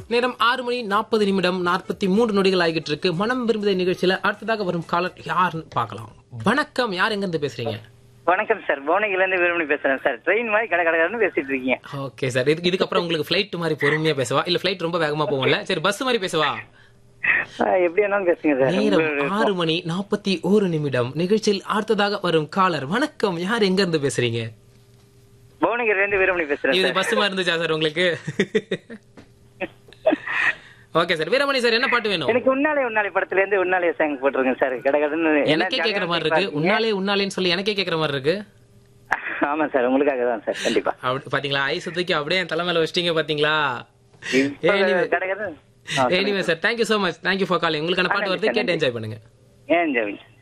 நேரம் ஆறு மணி நாற்பது நிமிடம் நாற்பத்தி மூன்று நொடிகள் ஆகிட்டு இருக்கு மனம் விரும்புத நிகழ்ச்சியில அடுத்ததாக வரும் காலர் யாருன்னு பார்க்கலாம் வணக்கம் யார் எங்க இருந்து பேசுறீங்க வணக்கம் சார் புவனகில இருந்து வீரமணி பேசுறேன் சார் ட்ரெயின் மாதிரி கடை கடன்னு பேசிட்டு இருக்கீங்க ஓகே சார் இதுக்கு இதுக்கப்புறம் உங்களுக்கு ஃபிளைட் மாதிரி பொறுமையா பேசவா இல்ல ஃபிளைட் ரொம்ப வேகமா போகும்ல சரி பஸ் மாதிரி பேசவா ஆ, எப்படி வேணாலும் பேசுங்க சார் நேரம் உங்களோட- ஆறு மணி நாற்பத்தி ஒரு நிமிடம் நிகழ்ச்சியில் அடுத்ததாக வரும் காலர் வணக்கம் யார் எங்க இருந்து பேசுறீங்க புவனகிரில இருந்து வீரமணி பேசுறேன் இது சார் பஸ் மாதிரி இருந்துச்சா சார் உங்களுக்கு ஓகே சார் வீரமணி சார் என்ன பாட்டு வேணும் எனக்கு உன்னாலே உன்னாலே படத்துல இருந்து உன்னாலே சாங் போட்டிருக்கேன் சார் கடை கடன்னு எனக்கே கேக்குற மாதிரி இருக்கு உன்னாலே உன்னாலேன்னு சொல்லி எனக்கே கேக்குற மாதிரி இருக்கு ஆமா சார் உங்களுக்காக தான் சார் கண்டிப்பா அப்படி பாத்தீங்களா ஐஸ் தூக்கி அப்படியே என் தலைமையில வச்சிட்டீங்க பாத்தீங்களா இப்ப Anyway. கடை கடன்னு anyway sir thank you so much thank you for calling உங்களுக்கான பாட்டு வருது கேட்டு என்ஜாய் பண்ணுங்க ஏன் ஜெவின்